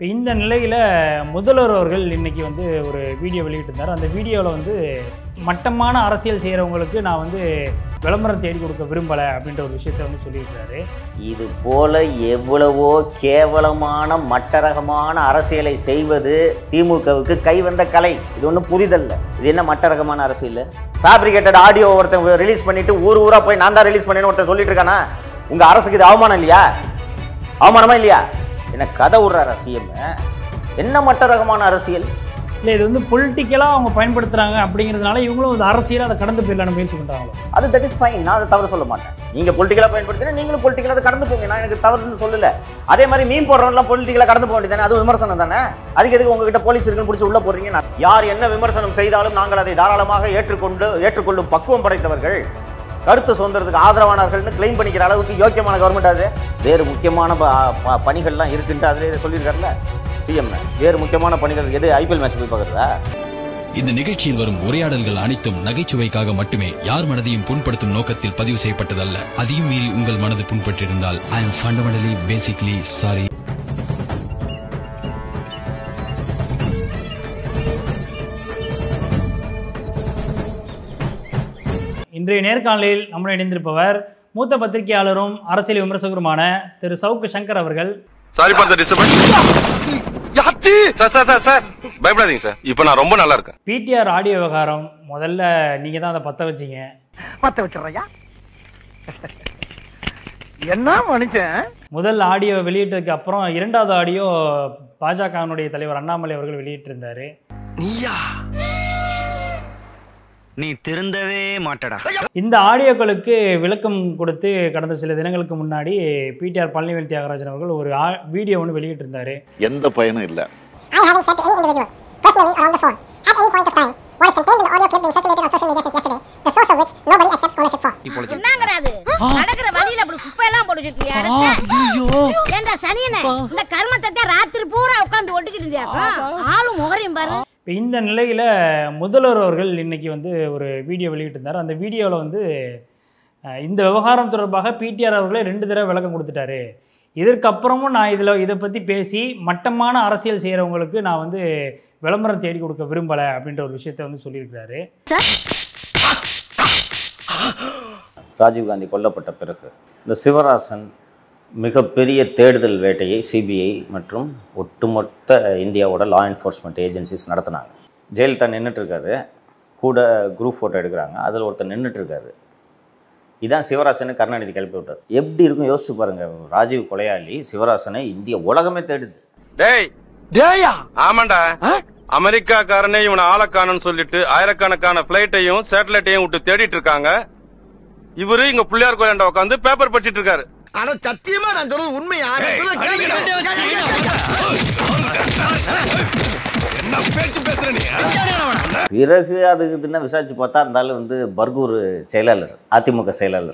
இப்போ இந்த நிலையில் முதல்வர் அவர்கள் இன்னைக்கு வந்து ஒரு வீடியோ வெளியிட்டிருந்தார் அந்த வீடியோவில் வந்து மட்டமான அரசியல் செய்கிறவங்களுக்கு நான் வந்து விளம்பரம் தேடி கொடுக்க விரும்பலை அப்படின்ற ஒரு விஷயத்த வந்து சொல்லியிருக்காரு இது போல எவ்வளவோ கேவலமான மட்டரகமான அரசியலை செய்வது திமுகவுக்கு கைவந்த கலை இது ஒன்றும் புரிதல்ல இது என்ன மட்டரகமான அரசியல் ஃபேப்ரிகேட்டட் ஆடியோ ஒருத்தன் ரிலீஸ் பண்ணிட்டு ஊர் ஊரா போய் நான் தான் ரிலீஸ் பண்ணேன்னு ஒருத்தன் சொல்லிட்டு இருக்கானா உங்க அரசுக்கு இது அவமானம் இல்லையா அவமானமா இல்லையா என்ன கதை விடுறாரா சிஎம் என்ன மட்டரகமான அரசியல் இல்லை இது வந்து பொலிட்டிக்கலாக அவங்க பயன்படுத்துகிறாங்க அப்படிங்கிறதுனால இவங்களும் ஒரு அரசியலை அதை கடந்து போயிடலான்னு முயற்சி பண்ணுறாங்களோ அது தட் இஸ் ஃபைன் நான் அதை தவறு சொல்ல மாட்டேன் நீங்க பொலிட்டிக்கலாக பயன்படுத்தினா நீங்களும் பொலிட்டிக்கலாக அதை கடந்து போங்க நான் எனக்கு தவறுன்னு சொல்லல அதே மாதிரி மீன் போடுறவங்களாம் பொலிட்டிக்கலாக கடந்து போக வேண்டியதானே அது விமர்சனம் தானே அதுக்கு எதுக்கு உங்ககிட்ட போலீஸ் இருக்குன்னு பிடிச்சி உள்ள போடுறீங்க நான் யார் என்ன விமர்சனம் செய்தாலும் நாங்கள் அதை தாராளமாக ஏற்றுக்கொண்டு ஏற்றுக்கொள்ளும் பக்குவம் படைத்தவர்கள் கருத்து சுதந்திரத்துக்கு ஆதரவானவர்கள்னு கிளைம் பண்ணிக்கிற அளவுக்கு யோக்கியமான கவர்மெண்ட் அது வேறு முக்கியமான ப- ப- பணிகள்லாம் இருக்குன்ட்டு அதிலே சொல்லியிருக்காருல்ல சிஎம் வேறு முக்கியமான பணிகள் எது ஐபிஎல் மேட்ச் போய் பார்க்குறதா இந்த நிகழ்ச்சியில் வரும் உரையாடல்கள் அனைத்தும் நகைச்சுவைக்காக மட்டுமே யார் மனதையும் புண்படுத்தும் நோக்கத்தில் பதிவு செய்யப்பட்டதல்ல அதையும் மீறி உங்கள் மனது புண்பட்டிருந்தால் I am fundamentally basically sorry இன்றைய நேர்காணலில் நம்முடன் இணைந்திருப்பவர் மூத்த பத்திரிகையாளரும் அரசியல் விமர்சகருமான திரு சவுக்கு சங்கர் அவர்கள் sorry for the disturbance sir sir sir sir பயப்படாதீங்க சார் இப்போ நான் ரொம்ப நல்லா இருக்கேன் பிடிஆர் ஆடியோ விவகாரம் முதல்ல நீங்கள் தான் அதை பற்ற வச்சீங்க பத்த வச்சிடுறையா என்ன மனுஷன் முதல் ஆடியோ வெளியிட்டதுக்கு அப்புறம் இரண்டாவது ஆடியோ பாஜகவினுடைய தலைவர் அண்ணாமலை அவர்கள் வெளியிட்டிருந்தாரு நீயா நீ திருந்தவே மாட்டடா இந்த ஆடியோக்களுக்கு விளக்கம் கொடுத்து கடந்த சில தினங்களுக்கு முன்னாடி பிடிஆர் பழனிவேல் தியாகராஜன் அவர்கள் ஒரு ஆ- வீடியோ ஒன்று வெளியிட்டிருந்தாரு எந்த பயனும் இல்லை I haven't said to any individual, personally or on the phone, at any point of time, what is contained in the audio clip being circulated on social media since yesterday, the source of which nobody accepts ownership for. என்னங்கிறது நடக்கிற வழியில அப்படி குப்பையெல்லாம் போட்டு வச்சிருக்கியா அடைச்ச? ஏண்டா சனியனே இந்த கர்மத்தை தான் ராத்திரி பூரா உட்காந்து ஒட்டிக்கிட்டு இருந்தியாக்கா ஆளும் முகரையும் பாரு இப்போ இந்த நிலையில் முதல்வர் அவர்கள் இன்னைக்கு வந்து ஒரு வீடியோ வெளியிட்டிருந்தார் அந்த வீடியோவில் வந்து அஹ், இந்த விவகாரம் தொடர்பாக பிடிஆர் அவர்களே ரெண்டு தடவை விளக்கம் கொடுத்துட்டாரு இதற்கப்புறமும் நான் இதில் இதை பற்றி பேசி மட்டமான அரசியல் செய்கிறவங்களுக்கு நான் வந்து விளம்பரம் தேடி கொடுக்க விரும்பலை அப்படின்ற ஒரு விஷயத்தை வந்து சொல்லியிருக்கிறாரு ராஜீவ்காந்தி கொல்லப்பட்ட பிறகு இந்த சிவராசன் மிகப்பெரிய தேடுதல் வேட்டையை சிபிஐ மற்றும் ஒட்டுமொத்த இந்தியாவோட லா என்ஃபோர்ஸ்மெண்ட் ஏஜென்சிஸ் நடத்தினாங்க ஜெயலலிதா நின்றுட்டுருக்காரு கூட குரூப் ஃபோட்டோ எடுக்கிறாங்க அதில் ஒருத்தர் நின்றுட்டுருக்காரு இதான் சிவராசனை கருணாநிதி கிளப்பி விட்டார் எப்படி இருக்கும் யோசிச்சு பாருங்க ராஜீவ் கொலையாளி சிவராசனை இந்திய உலகமே தேடுது டேய் டேயா ஆமாண்டா அமெரிக்காக்காரனே இவனை ஆளக்கானன்னு சொல்லிட்டு ஆயிரக்கணக்கான பிளைட்டையும் சேட்டலைட்டையும் விட்டு தேடிட்டு இருக்காங்க இவரு இங்க பிள்ளையார் கோயிலாண்ட உட்காந்து பேப்பர் படிச்சிட்டு இருக்காரு ஆனா சத்தியமா நான் சொல்றது உண்மையா நான் சொல்றது கேளுங்க. கேளுங்க, கேளுங்க. என்ன பேச்சு பேசுற நீ பிறகு அது இதுன்னு விசாரிச்சு பார்த்தா அந்த ஆளு வந்து பர்கூர் செயலாளர் அதிமுக செயலாளர்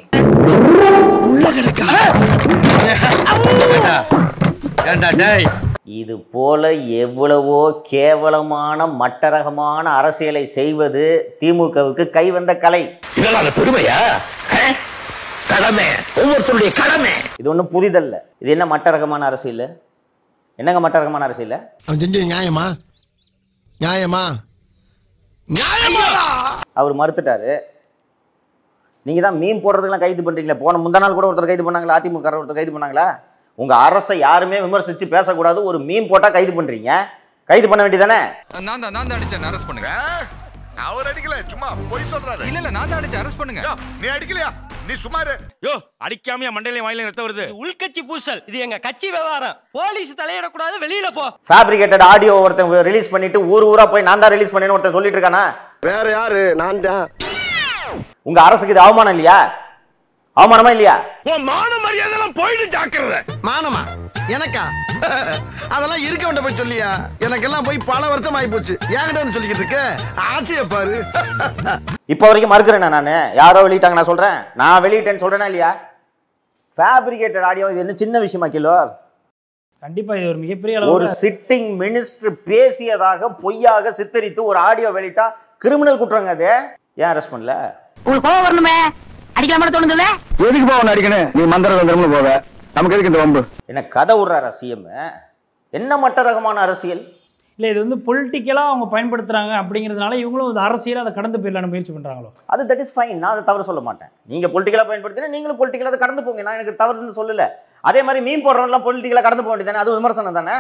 ஏண்டா டேய் இது போல எவ்வளவோ கேவலமான மட்டரகமான அரசியலை செய்வது திமுகவுக்கு கைவந்த கலை இதெல்லாம் பெருமையா கடமை ஒவ்வொருத்தருடைய கடமை இது ஒன்றும் புரிதல்ல இது என்ன மட்டரகமான அரசியல் என்னங்க மட்டரகமான அரசியல் அவன் செஞ்சது நியாயமா நியாயமா நியாயமா அவர் மறுத்துட்டாரு நீங்க தான் மீன் போடுறதுக்கெல்லாம் கைது பண்றீங்களே போன முந்தா நாள் கூட ஒருத்தர் கைது பண்ணாங்களா அதிமுக ஒருத்தர் கைது பண்ணாங்களா உங்க அரசை யாருமே விமர்சிச்சு பேசக்கூடாது ஒரு மீன் போட்டா கைது பண்றீங்க கைது பண்ண வேண்டியதானே நான் தான் நான் தான் அடிச்சேன் அரெஸ்ட் பண்ணுங்க அவர் அடிக்கல சும்மா பொய் சொல்றாரு இல்ல இல்ல நான் தான் அடிச்சேன் அரெஸ்ட் பண்ணுங்க யோ, நீ அடிக்கலையா நீ சுமாரு யோ அடிக்காம மண்டையில வாயில ரத்தம் வருது உள்கட்சி பூசல் இது எங்க கட்சி விவகாரம் போலீஸ் தலையிடக்கூடாது வெளியில போ ஃபேப்ரிகேட்டட் ஆடியோ ஒருத்தன் ரிலீஸ் பண்ணிட்டு ஊர் ஊரா போய் நான் தான் ரிலீஸ் பண்ணேன்னு ஒருத்தன் சொல்லிட்டு இருக்கானா வேற யாரு நான் தான் உங்க அரசுக்கு இது அவமானம் இல்லையா அவமானமா இல்லையா உன் மான மரியாதை எல்லாம் போயிட்டு ஜாக்கிரதை மானமா எனக்கா அதெல்லாம் இருக்க வேண்ட போய் சொல்லியா எனக்கெல்லாம் போய் பல வருஷம் ஆகி போச்சு என்கிட்ட வந்து சொல்லிக்கிட்டு இருக்க ஆசைய பாரு இப்போ வரைக்கும் மறுக்கிறேன் நான் யாரோ வெளியிட்டாங்க நான் சொல்றேன் நான் வெளியிட்டேன்னு சொல்றேனா இல்லையா ஃபேப்ரிகேட்டட் ஆடியோ இது என்ன சின்ன விஷயமா கிலோர் கண்டிப்பாக இது ஒரு மிகப்பெரிய ஒரு அளவில் சிட்டிங் மினிஸ்டர் பேசியதாக பொய்யாக சித்தரித்து ஒரு ஆடியோ வெளியிட்டா கிரிமினல் குற்றங்க அது ஏன் அரெஸ்ட் பண்ணல உங்களுக்கு கோவம் வரணுமே அடிக்கலாம தோணுதுல எதுக்கு போவ அடிக்கணும் நீ மந்திர தந்திரம்னு போவ நமக்கு எதுக்கு இந்த வம்பு என்ன கதை விடுறாரா சிஎம் என்ன மட்ட ரகமான அரசியல் இல்லை இது வந்து பொலிட்டிக்கலாக அவங்க பயன்படுத்துகிறாங்க அப்படிங்கிறதுனால இவங்களும் இந்த அரசியலை அதை கடந்து போயிடலான்னு முயற்சி பண்ணுறாங்களோ அது தட் இஸ் ஃபைன் நான் அதை தவறு சொல்ல மாட்டேன் நீங்கள் பொலிட்டிக்கலாக பயன்படுத்தினா நீங்களும் பொலிட்டிக்கலாக அதை கடந்து போங்க நான் எனக்கு தவறுன்னு சொல்லல அதே மாதிரி மீன் போடுறவங்களாம் பொலிட்டிக்கலாக கடந்து போக வேண்டியதானே அது விமர்சனம் தானே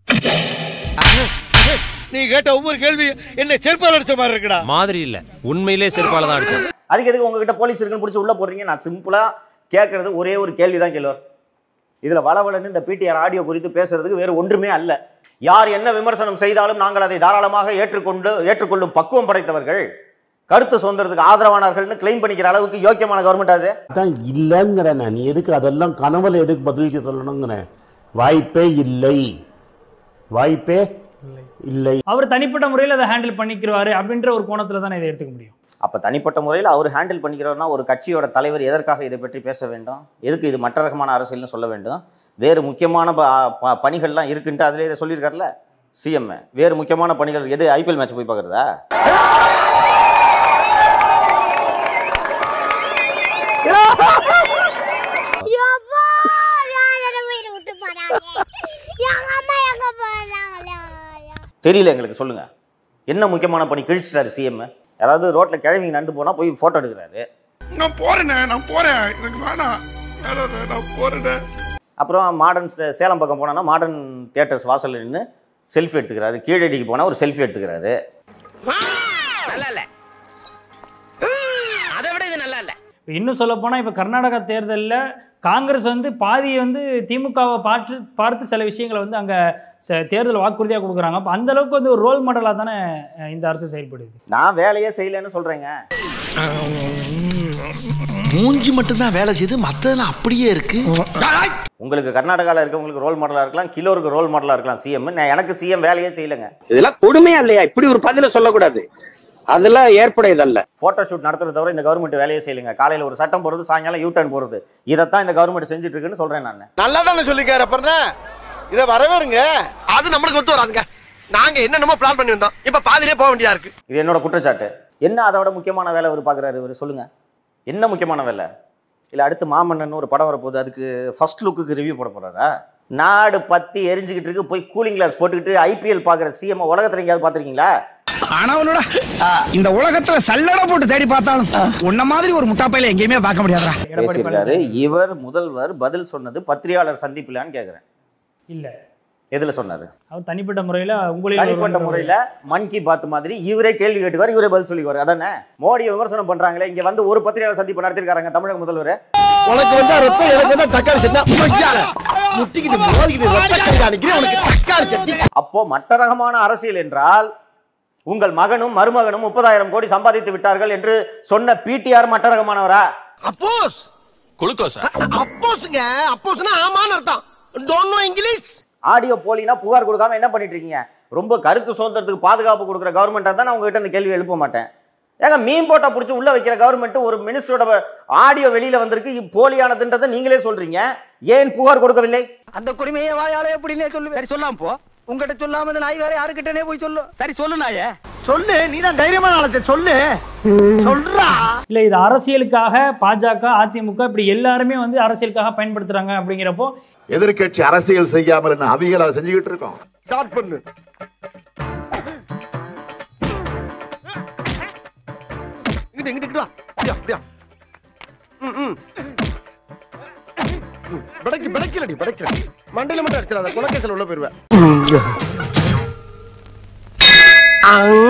நீ கேட்ட ஒவ்வொரு கேள்வி என்ன செருப்பால் அடிச்ச மாதிரி இருக்குடா மாதிரி இல்ல உண்மையிலே செருப்பால தான் அடிச்சது அதுக்கு எதுக்கு உங்ககிட்ட போலீஸ் இருக்குன்னு பிடிச்சி உள்ளே போடுறீங்க நான் சிம்பிளாக கேட்கறது ஒரே ஒரு கேள்வி தான் கேள்வர் இதில் வளவலன்னு இந்த பிடிஆர் ஆடியோ குறித்து பேசுறதுக்கு வேறு ஒன்றுமே அல்ல யார் என்ன விமர்சனம் செய்தாலும் நாங்கள் அதை தாராளமாக ஏற்றுக்கொண்டு ஏற்றுக்கொள்ளும் பக்குவம் படைத்தவர்கள் கருத்து சுதந்திரத்துக்கு ஆதரவானார்கள்னு கிளைம் பண்ணிக்கிற அளவுக்கு யோக்கியமான கவர்மெண்ட் அது அதான் இல்லைங்கிறேன் நீ எதுக்கு அதெல்லாம் கனவுல எதுக்கு பதிலளிக்க சொல்லணுங்கிறேன் வாய்ப்பே இல்லை வாய்ப்பே இல்லை அவர் தனிப்பட்ட முறையில் அதை ஹேண்டில் பண்ணிக்கிறாரு அப்படின்ற ஒரு கோணத்தில் தானே இதை எடுத்துக்க முடியும் அப்போ தனிப்பட்ட முறையில் அவர் ஹேண்டில் பண்ணிக்கிறவர்னா ஒரு கட்சியோட தலைவர் எதற்காக இதை பற்றி பேச வேண்டும் எதுக்கு இது மற்ற ரகமான அரசியல்னு சொல்ல வேண்டும் வேறு முக்கியமான ப- ப- பணிகள்லாம் இருக்குன்ட்டு அதிலே இதை சொல்லியிருக்காருல சிஎம் வேறு முக்கியமான பணிகள் எது ஐபிஎல் மேட்ச் போய் பார்க்குறதா தெரியல எங்களுக்கு சொல்லுங்க என்ன முக்கியமான பணி கிழிச்சிட்டாரு சிஎம் யாராவது ரோட்ல கிழவிங்க நண்டு போனா போய் போட்டோ எடுக்கிறாரு நான் போறேனே நான் போறேன் எனக்கு வேணாம் வேணாண்ணே, நான் போறேனே அப்புறம் மாடர்ன் சேலம் பக்கம் போனோன்னா மாடர்ன் தியேட்டர்ஸ் வாசல்ல நின்று செல்ஃபி எடுத்துக்கிறாரு கீழடிக்கு போனால் ஒரு செல்ஃபி எடுத்துக்கிறாரு நல்லா இல்ல அதை விட இது நல்லா இல்ல இப்ப இன்னும் சொல்ல போனால் இப்போ கர்நாடகா தேர்தலில் காங்கிரஸ் வந்து பாதியை வந்து திமுகவை பார்த்து பார்த்து சில விஷயங்களை வந்து அங்கே தேர்தல் வாக்குறுதியாக கொடுக்குறாங்க அப்போ அந்த அளவுக்கு வந்து ஒரு ரோல் மாடலாக தானே அஹ், இந்த அரசு செயல்படுது நான் வேலையே செய்யலைன்னு சொல்றேங்க மூஞ்சி மட்டும் தான் வேலை செய்து மத்ததெல்லாம் அப்படியே இருக்கு உங்களுக்கு கர்நாடகாவில் இருக்கவங்களுக்கு ரோல் மாடலாக இருக்கலாம் கிலோருக்கு ரோல் மாடலாக இருக்கலாம் சிஎம் நான் எனக்கு சிஎம் வேலையே செய்யலைங்க இதெல்லாம் கொடுமையா இல்லையா இப்படி ஒரு பதில சொல்லக்கூடாது அதெல்லாம் ஏற்புடையதல்ல ஃபோட்டோ ஷூட் நடத்துறத தவிர இந்த கவர்மெண்ட் வேலையே செய்யலைங்க காலையில் ஒரு சட்டம் போடுறது சாயங்காலம் யூ டர்ன் போடுறது இதைத்தான் இந்த கவர்மெண்ட் செஞ்சுட்டு இருக்குன்னு சொல்றேன் நான் நல்லா தானே சொல்லிக்காரு அப்புறம் இத வரவேறுங்க அது நம்மளுக்கு ஒத்து வராதுங்க நாங்க என்னென்னமோ பிளான் பண்ணி வந்தோம் இப்ப பாதிலே போக வேண்டியதா இருக்கு இது என்னோட குற்றச்சாட்டு என்ன அதை விட முக்கியமான வேலை அவர் பார்க்குறாரு இவர் சொல்லுங்க என்ன முக்கியமான வேலை இல்லை அடுத்து மாமன்னன் ஒரு படம் வரப்போகுது அதுக்கு ஃபர்ஸ்ட் லுக்குக்கு ரிவ்யூ போட போறாரா நாடு பத்தி எரிஞ்சுக்கிட்டு இருக்கு போய் கூலிங் கிளாஸ் போட்டுக்கிட்டு ஐபிஎல் பார்க்குற சிஎம் உலகத்தில் எங்கேயாவது பார்த்துருக்கீங்களா ஆனவனோட இந்த உலகத்துல சல்லடை போட்டு தேடி பார்த்தாலும் உன்ன மாதிரி ஒரு முட்டாப்பையில எங்கேயுமே பார்க்க முடியாதுடா பேசியிருக்காரு இவர் முதல்வர் பதில் சொன்னது பத்திரிகையாளர் சந்திப்பிலான்னு கேட்குறேன் இல்லை எதுல சொன்னாரு அவர் தனிப்பட்ட முறையில் உங்களில் தனிப்பட்ட ஒருவர் முறையில மன் கி பாத் மாதிரி இவரே கேள்வி கேட்டுவார் இவரே பதில் சொல்லிக்குவார் அதானே மோடியை விமர்சனம் பண்றாங்களே இங்க வந்து ஒரு பத்திரிகையாளர் சந்திப்பு நடத்திருக்காங்க தமிழக முதல்வர் உனக்கு வந்தா ரத்தம் எனக்கு வந்தா தக்காளி சட்னா முட்டிக்கிட்டு மோதிக்கிட்டு ரத்த கண்காணிக்கிறேன் உனக்கு தக்காளி சட்னி அப்போ மற்ற ரகமான அரசியல் என்றால் உங்கள் மகனும் மருமகனும் முப்பதாயிரம் கோடி சம்பாதித்து விட்டார்கள் என்று சொன்ன பிடிஆர் மற்ற ரகமானவரா அப்போஸ் குளுக்கோஸ் அப்போஸ்ங்க அப்போஸ்னா ஆமான்னு அர்த்தம் டோன்ட் நோ இங்கிலீஷ் ஆடியோ போலினா புகார் கொடுக்காம என்ன பண்ணிட்டு இருக்கீங்க ரொம்ப கருத்து சுதந்திரத்துக்கு பாதுகாப்பு கொடுக்குற கவர்மெண்ட்டாக தான் நான் உங்ககிட்ட இந்த கேள்வி எழுப்ப மாட்டேன் ஏங்க மீன் போட்டா பிடிச்சி உள்ள வைக்கிற கவர்மெண்ட் ஒரு மினிஸ்டரோட ஆடியோ வெளியில வந்திருக்கு இது போலியானதுன்றதை நீங்களே சொல்றீங்க ஏன் புகார் கொடுக்கவில்லை அந்த கொடுமையை வாயால எப்படின்னே சொல்லு சரி சொல்லாம போ உங்ககிட்ட சொல்லாம இந்த நாய் வேற யாருக்கிட்டனே போய் சொல்லு சரி சொல்லு நாயே சொல்லு நீ தான் தைரியமான ஆளத்தை சொல்லு சொல்றா இல்லை இது அரசியலுக்காக பாஜக அதிமுக இப்படி எல்லாருமே வந்து அரசியலுக்காக பயன்படுத்துறாங்க அப்படிங்கிறப்போ எதிர்க்கட்சி அரசியல் செய்யாமல் என்ன அவிகளா செஞ்சுக்கிட்டு இருக்கோம் ஸ்டார்ட் பண்ணு இங்கிட்டு இங்கிட்டு இங்கிட்டு வா அப்படியா அப்படியா ம் ம் படைக்கு படைக்கலடி படைக்கல மண்டையில மட்டும் அடிச்சிடாத குலக்கேசல் உள்ள போயிருவேன்